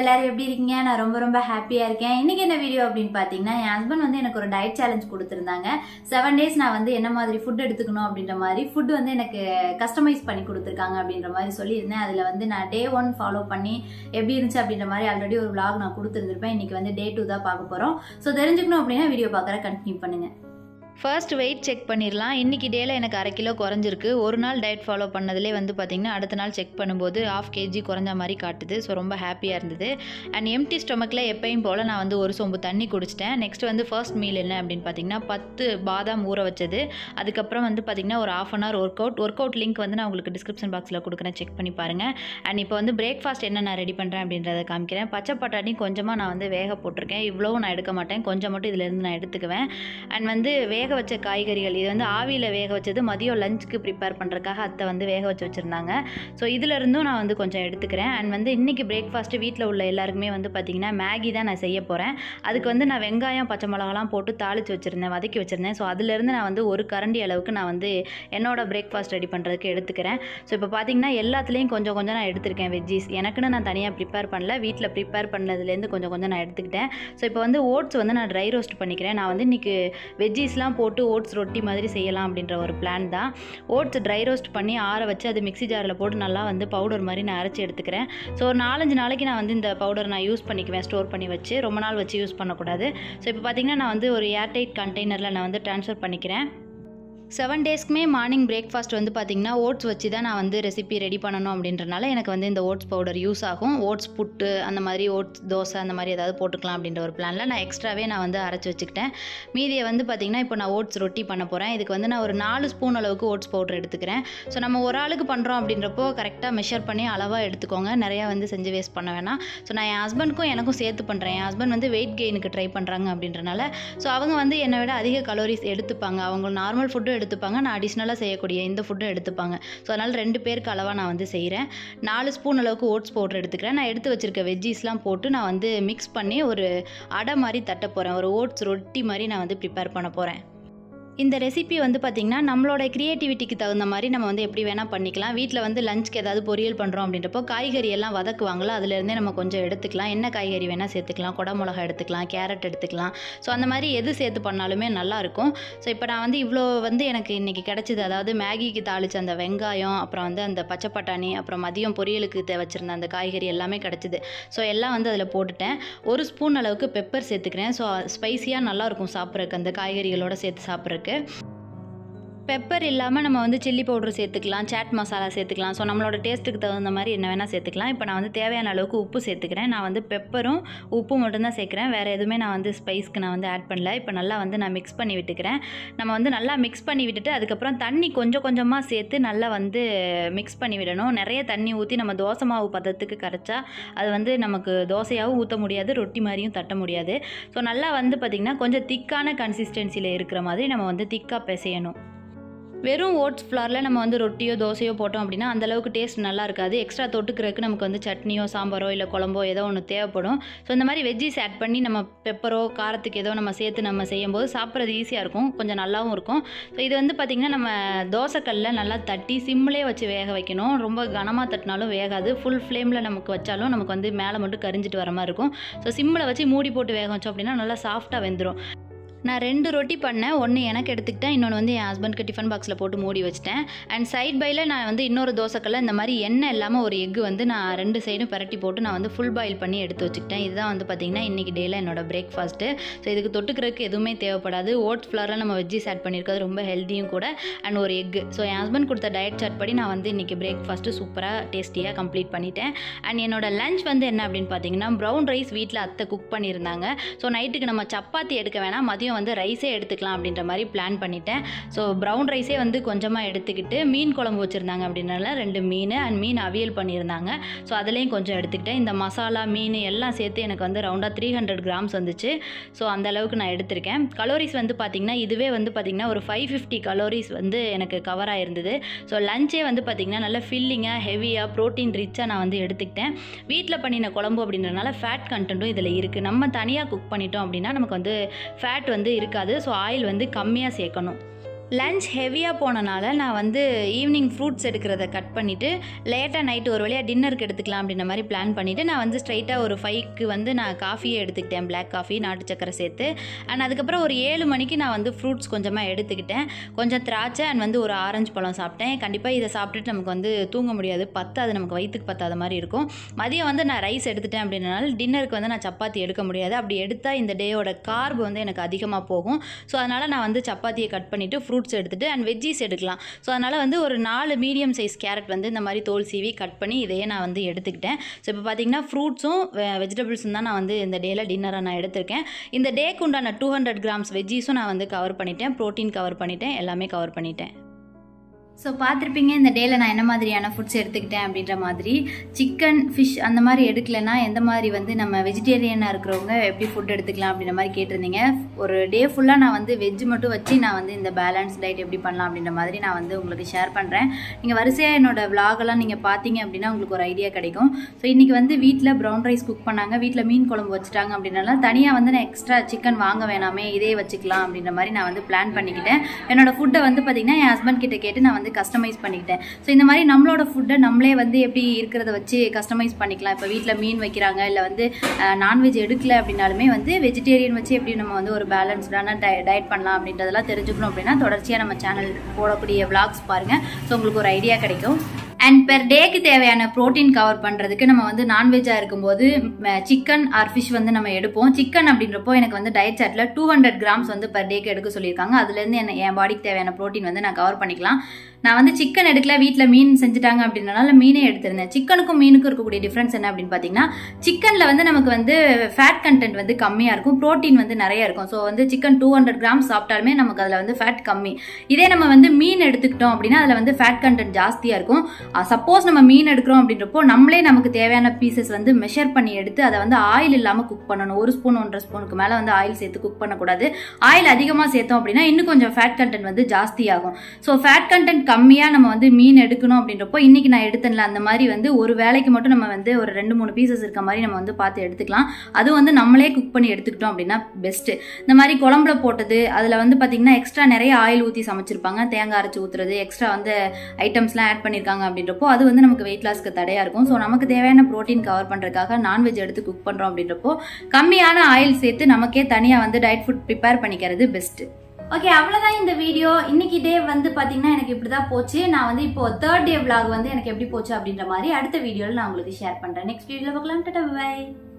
எல்லாரும் எப்படி இருக்கீங்க நான் ரொம்ப ரொம்ப ஹாப்பியா இருக்கேன் இன்னைக்கு என்ன வீடியோ அப்படின்னு பாத்தீங்கன்னா என் ஹஸ்பண்ட் வந்து எனக்கு ஒரு டயட் சேலஞ்ச் கொடுத்துருந்தாங்க செவன் டேஸ் நான் வந்து என்ன மாதிரி ஃபுட் எடுத்துக்கணும் அப்படின்ற மாதிரி ஃபுட் வந்து எனக்கு கஸ்டமைஸ் பண்ணி கொடுத்துருக்காங்க அப்படின்ற மாதிரி சொல்லியிருந்தேன் அதுல வந்து நான் டே ஒன் ஃபாலோ பண்ணி எப்படி இருந்துச்சு அப்படின்ற மாதிரி ஆல்ரெடி ஒரு vlog நான் கொடுத்துருந்துருப்பேன் இன்னைக்கு வந்து டே டூ தான் பார்க்க போறோம் ஸோ தெரிஞ்சுக்கணும் அப்படின்னா வீடியோ பார்க்குற கண்டினியூ பண்ணுங்க ஃபர்ஸ்ட் வெயிட் செக் பண்ணிடலாம் இன்றைக்கி டேயில் எனக்கு அரை கிலோ குறைஞ்சிருக்கு ஒரு நாள் டயட் ஃபாலோ பண்ணதுலேயே வந்து பார்த்திங்கன்னா அடுத்த நாள் செக் பண்ணும்போது ஆஃப் கேஜி குறைஞ்ச மாதிரி காட்டுது ஸோ ரொம்ப ஹாப்பியாக இருந்தது அண்ட் எம்டி ஸ்டொமக்கில் எப்பயும் போல் நான் வந்து ஒரு சொம்பு தண்ணி குடிச்சிட்டேன் நெக்ஸ்ட் வந்து ஃபர்ஸ்ட் மீல் என்ன அப்படின்னு பார்த்தீங்கன்னா பத்து பாதாம் ஊற வச்சது அதுக்கப்புறம் வந்து பார்த்திங்கன்னா ஒரு half an hour workout workout link வந்து நான் உங்களுக்கு டிஸ்கிரிப்ஷன் பாக்ஸில் கொடுக்குறேன் செக் பண்ணி பாருங்கள் அண்ட் இப்போ வந்து பிரேக்ஃபாஸ்ட் என்ன நான் ரெடி பண்ணுறேன் அப்படின்றத காமிக்கிறேன் பச்சை பட்டாணி கொஞ்சமாக நான் வந்து வேக போட்டிருக்கேன் இவ்வளவும் நான் எடுக்க மாட்டேன் கொஞ்சம் மட்டும் இதிலேருந்து நான் எடுத்துக்குவேன் அண்ட் வந்து வேக வச்ச காய்கறிகள் இது வந்து ஆவியில் வேக வச்சது மதியம் லஞ்சுக்கு ப்ரிப்பேர் பண்ணுறதுக்காக அத்தை வந்து வேக வச்சு வச்சுருந்தாங்க ஸோ இதிலிருந்தும் நான் வந்து கொஞ்சம் எடுத்துக்கிறேன் அண்ட் வந்து இன்றைக்கி பிரேக்ஃபாஸ்ட்டு வீட்டில் உள்ள எல்லாருக்குமே வந்து பார்த்திங்கன்னா மேகி தான் நான் செய்ய போகிறேன் அதுக்கு வந்து நான் வெங்காயம் பச்சை மிளகாலாம் போட்டு தாளித்து வச்சுருந்தேன் வதக்கி வச்சுருந்தேன் ஸோ அதுலேருந்து நான் வந்து ஒரு கரண்டி அளவுக்கு நான் வந்து என்னோட பிரேக்ஃபாஸ்ட் ரெடி பண்ணுறதுக்கு எடுத்துக்கிறேன் ஸோ இப்போ பார்த்தீங்கன்னா எல்லாத்துலேயும் கொஞ்சம் கொஞ்சம் நான் எடுத்திருக்கேன் வெஜ்ஜீஸ் எனக்குன்னு நான் தனியாக ப்ரிப்பேர் பண்ணல வீட்டில் ப்ரிப்பேர் பண்ணதுலேருந்து கொஞ்சம் கொஞ்சம் நான் எடுத்துக்கிட்டேன் ஸோ இப்போ வந்து ஓட்ஸ் வந்து நான் ட்ரை ரோஸ்ட் பண்ணிக்கிறேன் நான் வந்து இன்றைக்கி வெஜ்ஜீஸ்லாம் போட்டு ஓட்ஸ் ரொட்டி மாதிரி செய்யலாம் அப்படின்ற ஒரு பிளான் தான் ஓட்ஸ் ட்ரை ரோஸ்ட் பண்ணி ஆற வச்சு அது மிக்ஸி ஜாரில் போட்டு நல்லா வந்து பவுடர் மாதிரி நான் அரைச்சி எடுத்துக்கிறேன் ஸோ ஒரு நாலஞ்சு நாளைக்கு நான் வந்து இந்த பவுடர் நான் யூஸ் பண்ணிக்குவேன் ஸ்டோர் பண்ணி வச்சு ரொம்ப நாள் வச்சு யூஸ் பண்ணக்கூடாது ஸோ இப்போ பார்த்தீங்கன்னா நான் வந்து ஒரு ஏர்டைட் கண்டெய்னரில் நான் வந்து ட்ரான்ஸ்ஃபர் பண்ணிக்கிறேன் செவன் டேஸ்க்குமே மார்னிங் பிரேக்ஃபாஸ்ட் வந்து பார்த்திங்கன்னா ஓட்ஸ் வச்சு தான் நான் வந்து ரெசிபி ரெடி பண்ணணும் அப்படின்றனால எனக்கு வந்து இந்த ஓட்ஸ் பவுடர் யூஸ் ஆகும் ஓட்ஸ் புட்டு அந்த மாதிரி ஓட்ஸ் தோசை அந்த மாதிரி ஏதாவது போட்டுக்கலாம் அப்படின்ற ஒரு பிளானில் நான் எக்ஸ்ட்ராவே நான் வந்து அரைச்சி வச்சுக்கிட்டேன் மீதியை வந்து பார்த்திங்கன்னா இப்போ நான் ஓட்ஸ் ரொட்டி பண்ண போகிறேன் இதுக்கு வந்து நான் ஒரு நாலு ஸ்பூன் அளவுக்கு ஓட்ஸ் பவுடர் எடுத்துக்கிறேன் ஸோ நம்ம ஒரு ஆளுக்கு பண்ணுறோம் அப்படின்றப்போ கரெக்டாக மெஷர் பண்ணி அளவாக எடுத்துக்கோங்க நிறையா வந்து செஞ்சு வேஸ்ட் பண்ண வேணாம் ஸோ நான் என் ஹஸ்பண்ட்க்கும் எனக்கும் சேர்த்து பண்ணுறேன் என் ஹஸ்பண்ட் வந்து வெயிட் கெயினுக்கு ட்ரை பண்ணுறாங்க அப்படின்றனால ஸோ அவங்க வந்து என்னை விட அதிக கலோரிஸ் எடுத்துப்பாங்க அவங்க நார்மல் ஃபுட்டும் எடுத்துப்பாங்க நான் அடிஷ்னலாக செய்யக்கூடிய இந்த ஃபுட்டும் எடுத்துப்பாங்க ஸோ அதனால் ரெண்டு பேருக்கு அளவாக நான் வந்து செய்கிறேன் நாலு ஸ்பூன் அளவுக்கு ஓட்ஸ் பவுடர் எடுத்துக்கிறேன் நான் எடுத்து வச்சிருக்க வெஜ்ஜீஸ்லாம் போட்டு நான் வந்து மிக்ஸ் பண்ணி ஒரு அடை மாதிரி தட்ட போகிறேன் ஒரு ஓட்ஸ் ரொட்டி மாதிரி நான் வந்து ப்ரிப்பேர் பண்ண போகிறேன் இந்த ரெசிபி வந்து பார்த்திங்கன்னா நம்மளோட க்ரியேட்டிவிட்டிக்கு தகுந்த மாதிரி நம்ம வந்து எப்படி வேணால் பண்ணிக்கலாம் வீட்டில் வந்து லஞ்சுக்கு ஏதாவது பொரியல் பண்ணுறோம் அப்படின்றப்போ காய்கறி எல்லாம் வதக்குவாங்களோ அதுலேருந்தே நம்ம கொஞ்சம் எடுத்துக்கலாம் என்ன காய்கறி வேணால் சேர்த்துக்கலாம் குடமிளகா எடுத்துக்கலாம் கேரட் எடுத்துக்கலாம் ஸோ அந்த மாதிரி எது சேர்த்து பண்ணாலுமே நல்லாயிருக்கும் ஸோ இப்போ நான் வந்து இவ்வளோ வந்து எனக்கு இன்றைக்கி கிடச்சிது அதாவது மேகிக்கு தாளிச்ச அந்த வெங்காயம் அப்புறம் வந்து அந்த பச்சை பட்டாணி அப்புறம் மதியம் பொரியலுக்கு தே வச்சுருந்த அந்த காய்கறி எல்லாமே கிடச்சிது ஸோ எல்லாம் வந்து அதில் போட்டுட்டேன் ஒரு ஸ்பூன் அளவுக்கு பெப்பர் சேர்த்துக்கிறேன் ஸோ ஸ்பைஸியாக நல்லாயிருக்கும் சாப்பிட்றதுக்கு அந்த காய்கறிகளோட சேர்த்து சாப்பிட்றதுக்கு பெப்பர் இல்லாமல் நம்ம வந்து சில்லி பவுடர் சேர்த்துக்கலாம் சாட் மசாலா சேர்த்துக்கலாம் ஸோ நம்மளோட டேஸ்ட்டுக்கு தகுந்த மாதிரி என்ன வேணால் சேர்த்துக்கலாம் இப்போ நான் வந்து தேவையான அளவுக்கு உப்பு சேர்த்துக்கிறேன் நான் வந்து பெப்பரும் உப்பு மட்டும்தான் சேர்க்குறேன் வேறு எதுவுமே நான் வந்து ஸ்பைஸ்க்கு நான் வந்து ஆட் பண்ணல இப்போ நல்லா வந்து நான் மிக்ஸ் பண்ணி விட்டுக்கிறேன் நம்ம வந்து நல்லா மிக்ஸ் பண்ணி விட்டுட்டு அதுக்கப்புறம் தண்ணி கொஞ்சம் கொஞ்சமாக சேர்த்து நல்லா வந்து மிக்ஸ் பண்ணி விடணும் நிறைய தண்ணி ஊற்றி நம்ம தோசை மாவு பதத்துக்கு கரைச்சா அது வந்து நமக்கு தோசையாகவும் ஊற்ற முடியாது ரொட்டி மாதிரியும் தட்ட முடியாது ஸோ நல்லா வந்து பார்த்திங்கன்னா கொஞ்சம் திக்கான கன்சிஸ்டன்சியில் இருக்கிற மாதிரி நம்ம வந்து திக்காக பிசையணும் வெறும் ஓட்ஸ் ஃப்ளாரில் நம்ம வந்து ரொட்டியோ தோசையோ போட்டோம் அப்படின்னா அந்த அளவுக்கு டேஸ்ட் நல்லா இருக்காது எக்ஸ்ட்ரா தொட்டுக்கிறதுக்கு நமக்கு வந்து சட்னியோ சாம்பாரோ இல்லை குழம்போ ஏதோ ஒன்று தேவைப்படும் ஸோ இந்த மாதிரி வெஜ்ஜீஸ் ஆட் பண்ணி நம்ம பெப்பரோ காரத்துக்கு ஏதோ நம்ம சேர்த்து நம்ம செய்யும்போது சாப்பிட்றது ஈஸியாக இருக்கும் கொஞ்சம் நல்லாவும் இருக்கும் ஸோ இது வந்து பார்த்திங்கன்னா நம்ம தோசைக்கல்லில் நல்லா தட்டி சிம்மிலே வச்சு வேக வைக்கணும் ரொம்ப கனமாக தட்டினாலும் வேகாது ஃபுல் ஃப்ளேமில் நமக்கு வச்சாலும் நமக்கு வந்து மேலே மட்டும் கரிஞ்சிட்டு வர மாதிரி இருக்கும் ஸோ சிம்மில் வச்சு மூடி போட்டு வேக வச்சோம் அப்படின்னா நல்லா சாஃப்டாக வெந்துடும் நான் ரெண்டு ரொட்டி பண்ணேன் ஒன்று எனக்கு எடுத்துக்கிட்டேன் இன்னொன்று வந்து என் ஹஸ்பண்ட்க்கு டிஃபன் பாக்ஸில் போட்டு மூடி வச்சிட்டேன் அண்ட் சைட் பையில் நான் வந்து இன்னொரு தோசைக்கல்ல இந்த மாதிரி எண்ணெய் இல்லாமல் ஒரு எக் வந்து நான் ரெண்டு சைடும் பரட்டி போட்டு நான் வந்து ஃபுல் பாயில் பண்ணி எடுத்து வச்சுக்கிட்டேன் இதுதான் வந்து பார்த்திங்கன்னா இன்றைக்கி டேயில் என்னோட பிரேக்ஃபாஸ்ட்டு ஸோ இதுக்கு தொட்டுக்கிறதுக்கு எதுவுமே தேவைப்படாது ஓட்ஸ் ஃப்ளவரில் நம்ம வெஜ்ஜீஸ் ஆட் பண்ணியிருக்கிறது ரொம்ப ஹெல்த்தியும் கூட அண்ட் ஒரு எக் ஸோ என் ஹஸ்பண்ட் கொடுத்த டயட் சார்ட் படி நான் வந்து இன்றைக்கி பிரேக்ஃபாஸ்ட்டு சூப்பராக டேஸ்டியாக கம்ப்ளீட் பண்ணிட்டேன் அண்ட் என்னோட லஞ்ச் வந்து என்ன அப்படின்னு பார்த்தீங்கன்னா ப்ரௌன் ரைஸ் வீட்டில் அத்தை குக் பண்ணியிருந்தாங்க ஸோ நைட்டுக்கு நம்ம சப்பாத்தி எடுக்க வேணாம் மதியம் வந்து ரைஸே எடுத்துக்கலாம் அப்படின்ற மாதிரி பிளான் பண்ணிட்டேன் ஸோ ப்ரௌன் ரைஸே வந்து கொஞ்சமாக எடுத்துக்கிட்டு மீன் குழம்பு வச்சுருந்தாங்க அப்படின்னால ரெண்டு மீன் அண்ட் மீன் அவியல் பண்ணியிருந்தாங்க ஸோ அதுலேயும் கொஞ்சம் எடுத்துக்கிட்டேன் இந்த மசாலா மீன் எல்லாம் சேர்த்து எனக்கு வந்து ரவுண்டாக த்ரீ ஹண்ட்ரட் கிராம்ஸ் வந்துச்சு ஸோ அந்த அளவுக்கு நான் எடுத்திருக்கேன் கலோரிஸ் வந்து பார்த்திங்கன்னா இதுவே வந்து பார்த்திங்கன்னா ஒரு ஃபைவ் ஃபிஃப்டி கலோரிஸ் வந்து எனக்கு கவர் ஆயிருந்தது ஸோ லஞ்சே வந்து பார்த்திங்கன்னா நல்ல ஃபில்லிங்காக ஹெவியாக ப்ரோட்டீன் ரிச்சாக நான் வந்து எடுத்துக்கிட்டேன் வீட்டில் பண்ணின குழம்பு அப்படின்றனால ஃபேட் கண்டென்ட்டும் இதில் இருக்குது நம்ம தனியாக குக் பண்ணிட்டோம் அப்படின்னா நமக்கு வந்து ஃபேட் வந்து இருக்காது ஸோ ஆயில் வந்து கம்மியாக சேர்க்கணும் லஞ்ச் ஹெவியாக போனனால நான் வந்து ஈவினிங் ஃப்ரூட்ஸ் எடுக்கிறத கட் பண்ணிவிட்டு லேட்டாக நைட்டு ஒரு வழியாக டின்னருக்கு எடுத்துக்கலாம் அப்படின்ற மாதிரி பிளான் பண்ணிவிட்டு நான் வந்து ஸ்ட்ரைட்டாக ஒரு ஃபைவ்க்கு வந்து நான் காஃபியே எடுத்துக்கிட்டேன் பிளாக் காஃபி நாட்டு சக்கரை சேர்த்து அண்ட் அதுக்கப்புறம் ஒரு ஏழு மணிக்கு நான் வந்து ஃப்ரூட்ஸ் கொஞ்சமாக எடுத்துக்கிட்டேன் கொஞ்சம் திராட்சை அண்ட் வந்து ஒரு ஆரஞ்சு பழம் சாப்பிட்டேன் கண்டிப்பாக இதை சாப்பிட்டுட்டு நமக்கு வந்து தூங்க முடியாது பத்தாது நமக்கு வயிற்றுக்கு பத்தாத மாதிரி இருக்கும் மதியம் வந்து நான் ரைஸ் எடுத்துட்டேன் அப்படின்றனால டின்னருக்கு வந்து நான் சப்பாத்தி எடுக்க முடியாது அப்படி எடுத்தால் இந்த டேயோட கார்பு வந்து எனக்கு அதிகமாக போகும் ஸோ அதனால் நான் வந்து சப்பாத்தியை கட் பண்ணிவிட்டு ஃப்ரூட்ஸ் எடுத்துகிட்டு அண்ட் வெஜ்ஜீஸ் எடுக்கலாம் ஸோ அதனால் வந்து ஒரு நாலு மீடியம் சைஸ் கேரட் வந்து இந்த மாதிரி தோல் சீவி கட் பண்ணி இதையே நான் வந்து எடுத்துக்கிட்டேன் ஸோ இப்போ பார்த்தீங்கன்னா ஃப்ரூட்ஸும் வெஜிடபிள்ஸும் தான் நான் வந்து இந்த டேயில் டின்னரை நான் எடுத்திருக்கேன் இந்த டேக்கு உண்டான டூ ஹண்ட்ரட் கிராம்ஸ் வெஜ்ஜீஸும் நான் வந்து கவர் பண்ணிட்டேன் ப்ரோட்டீன் கவர் பண்ணிட்டேன் எல்லாமே கவர் பண்ணிட்டேன் ஸோ பார்த்துருப்பீங்க இந்த டேயில் நான் என்ன மாதிரியான ஃபுட்ஸ் எடுத்துக்கிட்டேன் அப்படின்ற மாதிரி சிக்கன் ஃபிஷ் அந்த மாதிரி எடுக்கலைன்னா எந்த மாதிரி வந்து நம்ம வெஜிடேரியனாக இருக்கிறவங்க எப்படி ஃபுட் எடுத்துக்கலாம் அப்படின்ற மாதிரி கேட்டிருந்தீங்க ஒரு டே ஃபுல்லாக நான் வந்து வெஜ் மட்டும் வச்சு நான் வந்து இந்த பேலன்ஸ் டயட் எப்படி பண்ணலாம் அப்படின்ற மாதிரி நான் வந்து உங்களுக்கு ஷேர் பண்ணுறேன் நீங்கள் வரிசையாக என்னோட விலாகெல்லாம் நீங்கள் பார்த்தீங்க அப்படின்னா உங்களுக்கு ஒரு ஐடியா கிடைக்கும் ஸோ இன்றைக்கி வந்து வீட்டில் ப்ரௌன் ரைஸ் குக் பண்ணாங்க வீட்டில் மீன் குழம்பு வச்சுட்டாங்க அப்படின்னால தனியாக வந்து நான் எக்ஸ்ட்ரா சிக்கன் வாங்க வேணாமே இதே வச்சுக்கலாம் அப்படின்ற மாதிரி நான் வந்து பிளான் பண்ணிக்கிட்டேன் என்னோட ஃபுட்டை வந்து பார்த்திங்கன்னா என் ஹஸ்பண்ட் கிட்ட கேட்டு நான் வந்து கஸ்டமைஸ் பண்ணிக்கிட்டேன் ஸோ இந்த மாதிரி நம்மளோட ஃபுட்டை நம்மளே வந்து எப்படி இருக்கிறத வச்சு கஸ்டமைஸ் பண்ணிக்கலாம் இப்போ வீட்டில் மீன் வைக்கிறாங்க இல்லை வந்து நான்வெஜ் எடுக்கல அப்படின்னாலுமே வந்து வெஜிடேரியன் வச்சு எப்படி நம்ம வந்து ஒரு பேலன்ஸ்டான டய டயட் பண்ணலாம் அப்படின்றதெல்லாம் தெரிஞ்சுக்கணும் அப்படின்னா தொடர்ச்சியாக நம்ம சேனல் போடக்கூடிய விளாக்ஸ் பாருங்கள் ஸோ உங்களுக்கு ஒரு ஐடியா கிடைக்கும் அண்ட் பெர் டேக்கு தேவையான ப்ரோட்டீன் கவர் பண்ணுறதுக்கு நம்ம வந்து நான்வெஜ்ஜாக இருக்கும்போது சிக்கன் ஆர் ஃபிஷ் வந்து நம்ம எடுப்போம் சிக்கன் அப்படின்றப்போ எனக்கு வந்து டயட் சார்ட்டில் டூ ஹண்ட்ரட் கிராம்ஸ் வந்து பெர் டேக்கு எடுக்க சொல்லியிருக்காங்க அதுலேருந்து என்ன என் பாடிக்கு தேவையான ப்ரோட்டீன் வந்து நான் கவர் பண்ணிக்கலாம் நான் வந்து சிக்கன் எடுக்கல வீட்டில் மீன் செஞ்சுட்டாங்க அப்படின்றனால மீனே எடுத்திருந்தேன் சிக்கனுக்கும் மீனுக்கும் இருக்கக்கூடிய டிஃப்ரென்ஸ் என்ன அப்படின்னு பார்த்தீங்கன்னா சிக்கனில் வந்து நமக்கு வந்து ஃபேட் கண்டென்ட் வந்து கம்மியாக இருக்கும் ப்ரோட்டீன் வந்து நிறைய இருக்கும் ஸோ வந்து சிக்கன் டூ ஹண்ட்ரட் கிராம்ஸ் சாப்பிட்டாலுமே நமக்கு அதில் வந்து ஃபேட் கம்மி இதே நம்ம வந்து மீன் எடுத்துக்கிட்டோம் அப்படின்னா அதில் வந்து ஃபேட் கண்டென்ட் ஜாஸ்தியாக இருக்கும் சப்போஸ் நம்ம மீன் எடுக்கிறோம் அப்படின்றப்போ நம்மளே நமக்கு தேவையான பீசஸ் வந்து மெஷர் பண்ணி எடுத்து அதை வந்து ஆயில் இல்லாமல் குக் பண்ணணும் ஒரு ஸ்பூன் ஒன்றரை ஸ்பூனுக்கு மேலே வந்து ஆயில் சேர்த்து குக் பண்ணக்கூடாது ஆயில் அதிகமாக சேர்த்தோம் அப்படின்னா இன்னும் கொஞ்சம் ஃபேட் கண்டென்ட் வந்து ஜாஸ்தி ஆகும் ஸோ ஃபேட் கண்டென்ட் கம்மியாக நம்ம வந்து மீன் எடுக்கணும் அப்படின்றப்போ இன்னைக்கு நான் எடுத்தேன்ல அந்த மாதிரி வந்து ஒரு வேலைக்கு மட்டும் நம்ம வந்து ஒரு ரெண்டு மூணு பீசஸ் இருக்க மாதிரி நம்ம வந்து பார்த்து எடுத்துக்கலாம் அது வந்து நம்மளே குக் பண்ணி எடுத்துக்கிட்டோம் அப்படின்னா பெஸ்ட்டு இந்த மாதிரி குழம்புல போட்டது அதில் வந்து பார்த்தீங்கன்னா எக்ஸ்ட்ரா நிறைய ஆயில் ஊற்றி சமைச்சிருப்பாங்க தேங்காய் அரைச்சி ஊற்றுறது எக்ஸ்ட்ரா வந்து ஐட்டம்ஸ்லாம் ஆட் பண்ணியிருக்காங்க அப்படின்றப்போ அது வந்து நமக்கு வெயிட் லாஸ்க்கு தடையாக இருக்கும் ஸோ நமக்கு தேவையான ப்ரோட்டீன் கவர் பண்ணுறதுக்காக நான்வெஜ் எடுத்து குக் பண்ணுறோம் அப்படின்றப்போ கம்மியான ஆயில் சேர்த்து நமக்கே தனியாக வந்து டயட் ஃபுட் ப்ரிப்பேர் பண்ணிக்கிறது பெஸ்ட்டு ஓகே அவ்வளோதான் இந்த வீடியோ இன்னைக்கு டே வந்து பார்த்தீங்கன்னா எனக்கு இப்படி தான் போச்சு நான் வந்து இப்போ தேர்ட் டே vlog வந்து எனக்கு எப்படி போச்சு அப்படின்ற மாதிரி அடுத்த வீடியோவில் நான் உங்களுக்கு ஷேர் பண்ணுறேன் நெக்ஸ்ட் வீடியோவில் பார்க்கலாம் டாடா பை